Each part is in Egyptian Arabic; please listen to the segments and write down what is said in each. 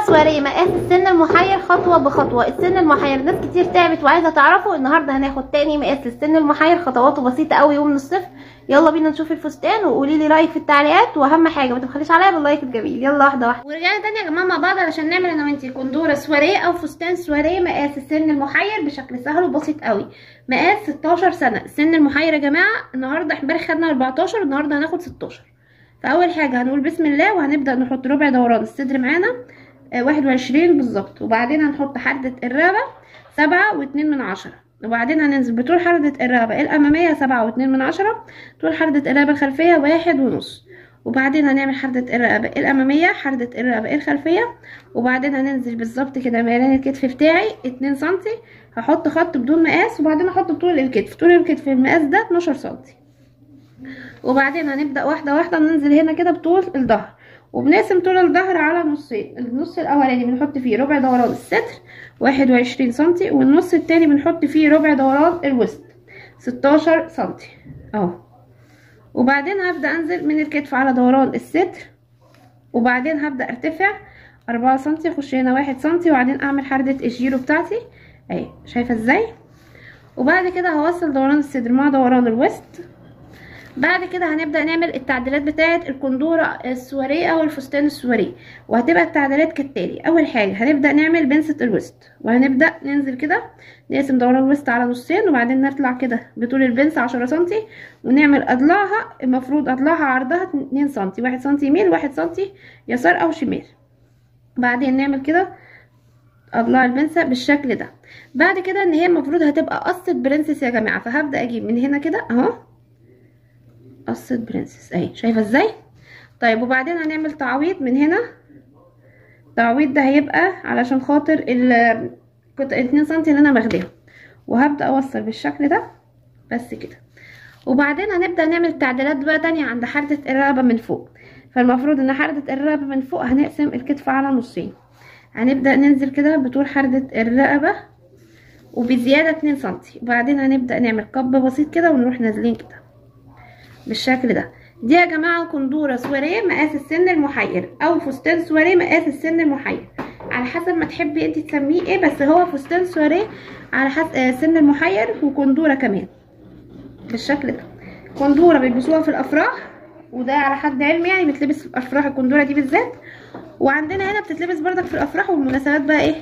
سواري مقاس السن المحير خطوة بخطوة السن المحير ناس كتير تعبت وعايزة تعرفه النهاردة هناخد تاني مقاس السن المحير خطواته بسيطة قوي ومن الصفر يلا بينا نشوف الفستان وقولي لي رايك في التعليقات واهم حاجة ما تبخليش عليا باللايك الجميل يلا واحدة واحدة ورجعنا تاني يا جماعة مع بعض علشان نعمل انا وانتي كندورة سواريه او فستان سواريه مقاس السن المحير بشكل سهل وبسيط قوي مقاس 16 سنة السن المحير يا جماعة النهاردة امبارح خدنا 14 النهاردة هناخد 16 فاول حاجه هنقول بسم الله وهنبدا نحط ربع دوران الصدر معانا آه، واحد وعشرين بالظبط وبعدين هنحط حردة الرقبة سبعة واتنين من عشرة وبعدين هننزل بطول حردة الرقبة الأمامية سبعة واتنين من عشرة طول حردة الرقبة الخلفية واحد ونص وبعدين هنعمل حردة الرقبة الأمامية حردة الرقبة الخلفية وبعدين هننزل بالظبط كده ميلان الكتف بتاعي اتنين سنتي هحط خط بدون مقاس وبعدين احط طول الكتف طول الكتف المقاس ده اتناشر سنتي وبعدين هنبدأ واحدة واحدة ننزل هنا كده بطول الظهر وبنقسم طول الظهر على نصين النص الأولاني بنحط فيه ربع دوران الصدر واحد وعشرين سنتي والنص التاني بنحط فيه ربع دوران الوسط ستاشر سنتي اهو وبعدين هبدأ أنزل من الكتف على دوران الصدر وبعدين هبدأ ارتفع أربعة سنتي اخش هنا واحد سنتي وبعدين أعمل حردة الجيرو بتاعتي اهي شايفة ازاي وبعد كده هوصل دوران الصدر مع دوران الوسط بعد كده هنبدأ نعمل التعديلات بتاعة الكندورة السواريه أو الفستان السواريه وهتبقى التعديلات كالتالي أول حاجة هنبدأ نعمل بنسة الوسط وهنبدأ ننزل كده نقسم دوران الوسط على نصين وبعدين نطلع كده بطول البنسة عشرة سنتي ونعمل أضلاعها المفروض أضلاعها عرضها اتنين سنتي واحد سنتي يمين واحد سنتي يسار أو شمال بعدين نعمل كده اضلاع البنسة بالشكل ده بعد كده ان هي المفروض هتبقى قصة برنسس يا جماعة فهبدأ اجيب من هنا كده اهو قصة برنسس اهي شايفة ازاي طيب وبعدين هنعمل تعويض من هنا التعويض ده هيبقى علشان خاطر ال كنت اتنين سنتي اللي انا ماخداهم وهبدأ اوصل بالشكل ده بس كده وبعدين هنبدأ نعمل تعديلات بقى تانية عند حردة الرقبة من فوق فالمفروض ان حردة الرقبة من فوق هنقسم الكتف على نصين هنبدأ ننزل كده بطول حردة الرقبة وبزيادة اتنين سنتي وبعدين هنبدأ نعمل قب بسيط كده ونروح نازلين كده بالشكل ده دي يا جماعة كندورة سواريه مقاس السن المحير او فستان سواريه مقاس السن المحير على حسب ما تحبي انت تسميه ايه بس هو فستان سواريه على حسب آه سن المحير وكندورة كمان بالشكل ده كندورة بيلبسوها في الافراح وده على حد علمي يعني بتلبس في الافراح الكندورة دي بالذات وعندنا هنا بتتلبس بردك في الافراح والمناسبات بقى ايه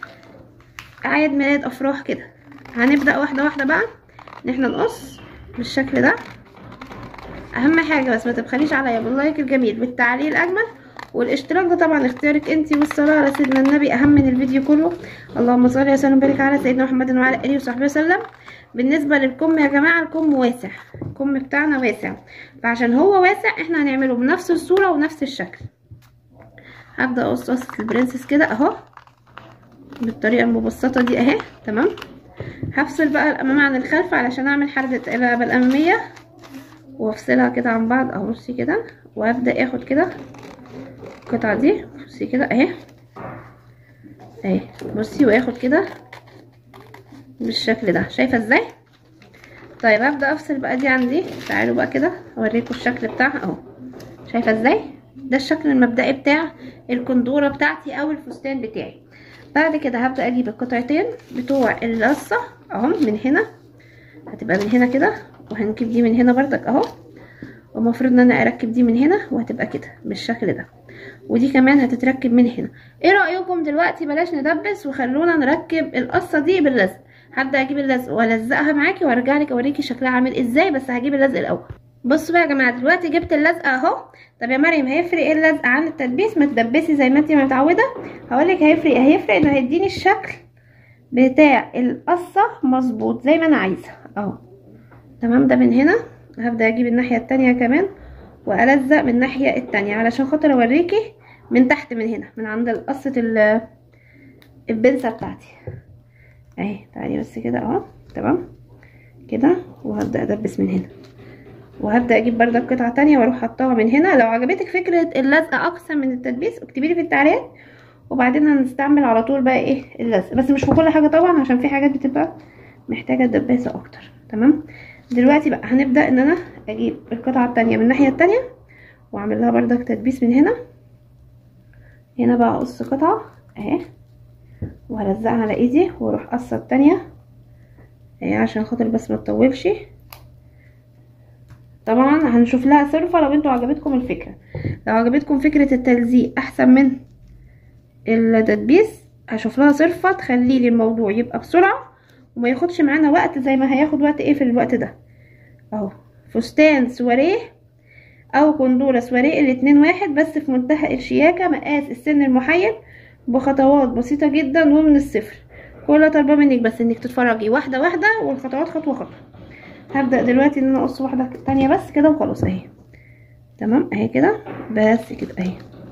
اعياد ميلاد افراح كده هنبدأ واحدة واحدة بقى ان احنا نقص بالشكل ده اهم حاجه بس ما تبخليش عليا باللايك الجميل بالتعليق الاجمل والاشتراك ده طبعا اختيارك انت والصلاه على سيدنا النبي اهم من الفيديو كله اللهم صل وسلم وبارك على سيدنا محمد وعلى اله وصحبه وسلم بالنسبه للكم يا جماعه الكم واسع الكم بتاعنا واسع فعشان هو واسع احنا هنعمله بنفس الصوره ونفس الشكل هبدا اقص قصه البرنسس كده اهو بالطريقه المبسطه دي اهي تمام هفصل بقى الامام عن الخلف علشان اعمل حردة الرقبه الاماميه وافصلها كده عن بعض اهو بصي كده وابدا اخد كده القطعه دي بصي كده اهي اهي بصي واخد كده بالشكل ده شايفه ازاي طيب ابدا افصل بقى دي عن دي تعالوا بقى كده اوريكم الشكل بتاعها اهو شايفه ازاي ده الشكل المبدئي بتاع الكندوره بتاعتي او الفستان بتاعي بعد كده هبدا اجيب القطعتين بتوع القصه اهو من هنا هتبقى من هنا كده وهنجيب دي من هنا بردك اهو ومفروض ان انا اركب دي من هنا وهتبقى كده بالشكل ده ودي كمان هتتركب من هنا ايه رايكم دلوقتي بلاش ندبس وخلونا نركب القصه دي باللزق هبدا اجيب اللزق والزقها معاكي وارجع لك اوريكي شكلها عامل ازاي بس هجيب اللزق الاول بصوا بقى يا جماعه دلوقتي جبت اللزقه اهو طب يا مريم هيفرق ايه اللزق عن التدبيس ما تدبسي زي ما انت متعوده هقولك هيفرق هيفرق انه هيديني الشكل بتاع القصه مظبوط زي ما انا عايزه اهو تمام ده من هنا هبدا اجيب الناحيه التانية كمان والزق من الناحيه التانية علشان خاطر اوريكي من تحت من هنا من عند قصه البنسه بتاعتي اهي تعالي بس كده اهو تمام كده وهبدا ادبس من هنا وهبدا اجيب بردك قطعه تانية واروح حطاها من هنا لو عجبتك فكره اللزق اكثر من التدبيس اكتبي لي في التعليقات وبعدين هنستعمل على طول بقى ايه اللزق بس مش في كل حاجه طبعا عشان في حاجات بتبقى محتاجه دباسه اكتر تمام دلوقتي بقى هنبدا ان انا اجيب القطعه التانية من الناحيه التانية واعمل لها بردك تدبيس من هنا هنا بقى اقص قطعه اهي وهلزقها على ايدي واروح قصه التانية اهي عشان خاطر بس ما تطولش طبعا هنشوف لها صرفة لو انتوا عجبتكم الفكرة لو عجبتكم فكرة التلزيق احسن من التدبيس هشوف لها صرفة تخلي لي الموضوع يبقى بسرعة وما ياخدش معانا وقت زي ما هياخد وقت ايه في الوقت ده اهو فستان سواريه او كندورة سواريه الاتنين واحد بس في منتهى الشياكة مقاس السن المحير بخطوات بسيطة جدا ومن الصفر كل طالبة منك بس انك تتفرجي واحدة واحدة والخطوات خطوة خطوة هبدأ دلوقتي ان انا اقص واحدة تانية بس كده وخلاص اهي تمام اهي كده بس كده اهي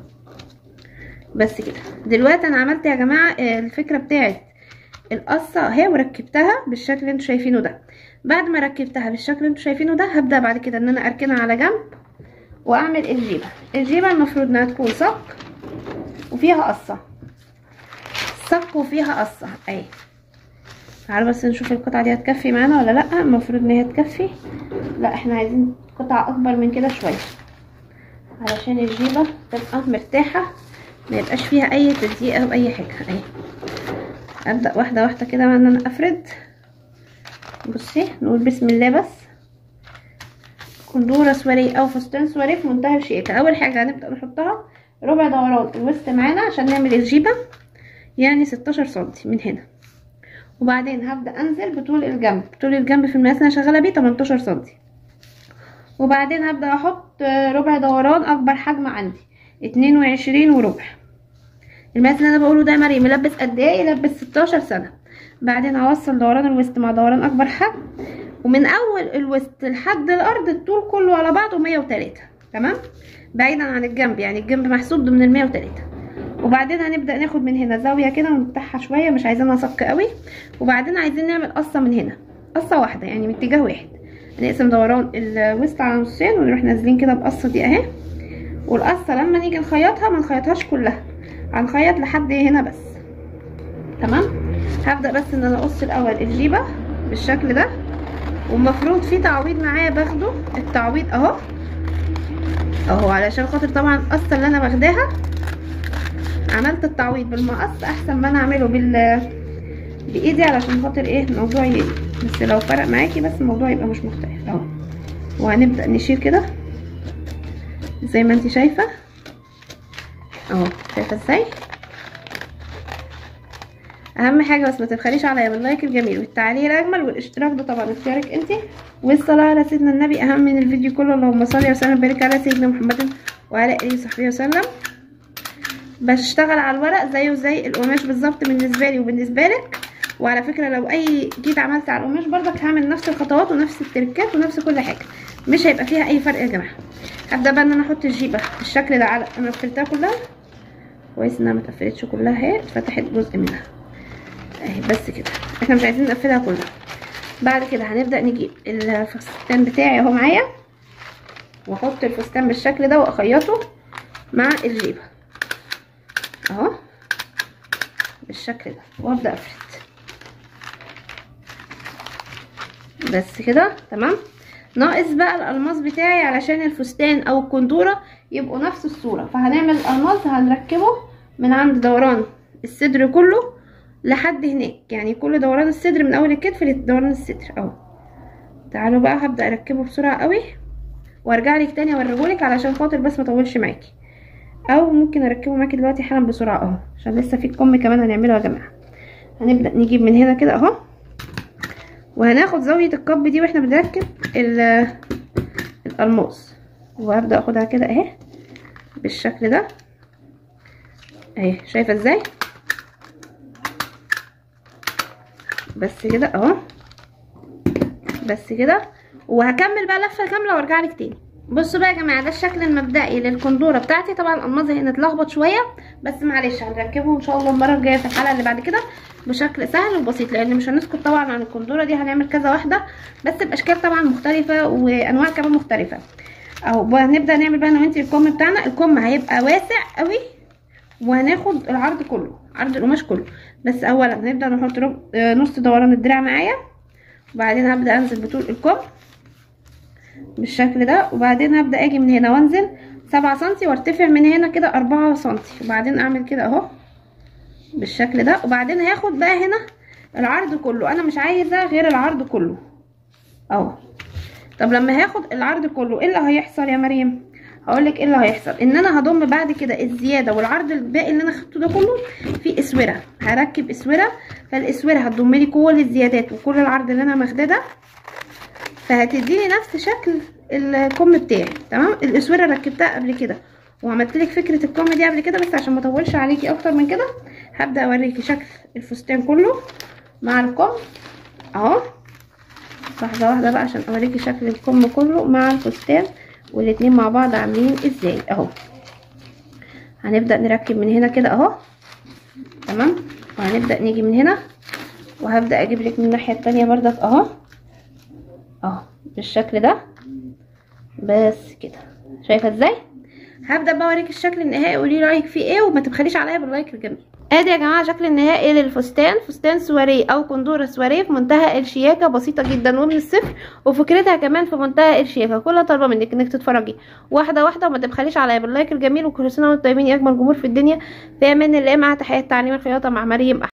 بس كده دلوقتي انا عملت يا جماعة الفكرة بتاعت القصة اهي وركبتها بالشكل اللي انتوا شايفينه ده بعد ما ركبتها بالشكل اللي انتوا شايفينه ده هبدأ بعد كده ان انا اركنها على جنب واعمل الجيبة الجيبة المفروض انها تكون صك وفيها قصة صك وفيها قصة اهي تعالوا بس نشوف القطعة دي هتكفي معانا ولا لا المفروض ان هي تكفي لا احنا عايزين قطعة اكبر من كده شوية علشان الجيبة تبقى مرتاحة ما يبقاش فيها اي تلزيق او اي حاجة اهي ابدأ واحدة واحدة كده ان انا افرد بصي نقول بسم الله بس كندورة سواريه او فستان سواريه في منتهى الشياكة اول حاجة هنبدأ نحطها ربع دوران الوسط معانا عشان نعمل الجيبة يعني ستاشر سنتي من هنا وبعدين هبدأ انزل بطول الجنب طول الجنب في المقاس اللي انا شغالة بيه 18 سنتي وبعدين هبدأ احط ربع دوران اكبر حجم عندي اتنين وعشرين وربع المقاس اللي انا بقوله ده مريم يلبس قد ايه يلبس 16 سنة بعدين هوصل دوران الوسط مع دوران اكبر حجم ومن اول الوسط لحد الارض الطول كله على بعضه 103 تمام بعيدا عن الجنب يعني الجنب محسوب ضمن ال 103 وبعدين هنبدا ناخد من هنا زاويه كده ونفتحها شويه مش عايزينها صك قوي وبعدين عايزين نعمل قصه من هنا قصه واحده يعني من اتجاه واحد هنقسم دوران الوسط على نصين ونروح نازلين كده بقصه دي اهي والقصه لما نيجي نخيطها ما نخيطهاش كلها هنخيط لحد هنا بس تمام هبدا بس ان انا اقص الاول الجيبه بالشكل ده والمفروض في تعويض معايا باخده التعويض اهو اهو علشان خاطر طبعا القصه اللي انا واخداها عملت التعويض بالمقص احسن ما انا اعمله بال بايدي علشان خاطر ايه الموضوع ي... بس لو فرق معاكي بس الموضوع يبقى مش مختلف اهو وهنبدا نشيل كده زي ما انت شايفه اهو شايفه ازاي اهم حاجه بس ما تبخليش عليا باللايك الجميل والتعليق الاجمل والاشتراك ده طبعا اختيارك انت والصلاه على سيدنا النبي اهم من الفيديو كله اللهم صل وسلم وبارك على سيدنا محمد وعلى اله وصحبه وسلم بشتغل على الورق زيه زي القماش بالظبط بالنسبه لي وبالنسبه لك وعلى فكره لو اي جيت عملت على القماش برضك هعمل نفس الخطوات ونفس التركات ونفس كل حاجه مش هيبقى فيها اي فرق يا جماعه هبدا بقى ان انا احط الجيبه بالشكل ده على انا قفلتها كلها كويس انها ما اتقفلتش كلها اهي اتفتحت جزء منها اهي بس كده احنا مش عايزين نقفلها كلها بعد كده هنبدا نجيب الفستان بتاعي اهو معايا واحط الفستان بالشكل ده واخيطه مع الجيبه اهو بالشكل ده وابدا افرد بس كده تمام ناقص بقى الالماس بتاعي علشان الفستان او الكندوره يبقوا نفس الصوره فهنعمل الالماس هنركبه من عند دوران الصدر كله لحد هناك يعني كل دوران الصدر من اول الكتف لدوران الصدر اهو تعالوا بقى هبدا اركبه بسرعه قوي وارجع لك تاني اوريهولك علشان خاطر بس ما اطولش معاكي او ممكن اركبه معاكي دلوقتي حالا بسرعه اهو عشان لسه في الكم كمان هنعمله يا جماعه هنبدا نجيب من هنا كده اهو وهناخد زاويه الكب دي واحنا بنركب الالماس وهبدا اخدها كده اهي بالشكل ده اهي شايفه ازاي بس كده اهو بس كده وهكمل بقى لفه كامله وارجع لك تاني بصوا بقى يا جماعه ده الشكل المبدئي للكندوره بتاعتي طبعا الالماظ هنا اتلخبط شويه بس معلش هنركبه ان شاء الله المره الجايه في الحلقه اللي بعد كده بشكل سهل وبسيط لان مش هنسكت طبعا عن الكندوره دي هنعمل كذا واحده بس باشكال طبعا مختلفه وانواع كمان مختلفه اهو هنبدا نعمل بقى انا وانتي الكم بتاعنا الكم هيبقى واسع قوي وهناخد العرض كله عرض القماش كله بس اولا هنبدا نحط نص دوران الدراع معايا وبعدين هبدا انزل بطول الكم بالشكل ده وبعدين هبدا اجي من هنا وانزل سبعة سنتي وارتفع من هنا كده أربعة سنتي وبعدين اعمل كده اهو بالشكل ده وبعدين هاخد بقى هنا العرض كله انا مش عايزه غير العرض كله اهو طب لما هاخد العرض كله ايه اللي هيحصل يا مريم هقولك ايه اللي هيحصل ان انا هضم بعد كده الزياده والعرض الباقي اللي انا خدته ده كله في اسوره هركب اسوره فالاسوره هتضم لي كل الزيادات وكل العرض اللي انا ماخداه ده فهتديني نفس شكل الكم بتاعي تمام الاسوره ركبتها قبل كده وعملت لك فكره الكم دي قبل كده بس عشان ما اطولش عليكي اكتر من كده هبدا اوريكي شكل الفستان كله مع الكم اهو واحده واحده بقى عشان اوريكي شكل الكم كله مع الفستان والاتنين مع بعض عاملين ازاي اهو هنبدا نركب من هنا كده اهو تمام وهنبدا نيجي من هنا وهبدا اجيب لك من الناحيه التانية بردك اهو اهو بالشكل ده بس كده شايفه ازاي هبدا بقى اوريك الشكل النهائي قولي رايك فيه ايه وما تبخليش عليا باللايك الجميل ادي يا جماعه شكل النهائي للفستان فستان سواريه او كندوره سواريه في منتهى الشياكه بسيطه جدا ومن الصفر وفكرتها كمان في منتهى الشياكه كلها طالبه منك انك تتفرجي واحده واحده وما تبخليش عليا باللايك الجميل وكل سنه وانتم طيبين يا اجمل جمهور في الدنيا في امان الله مع تحيات تعليم الخياطه مع مريم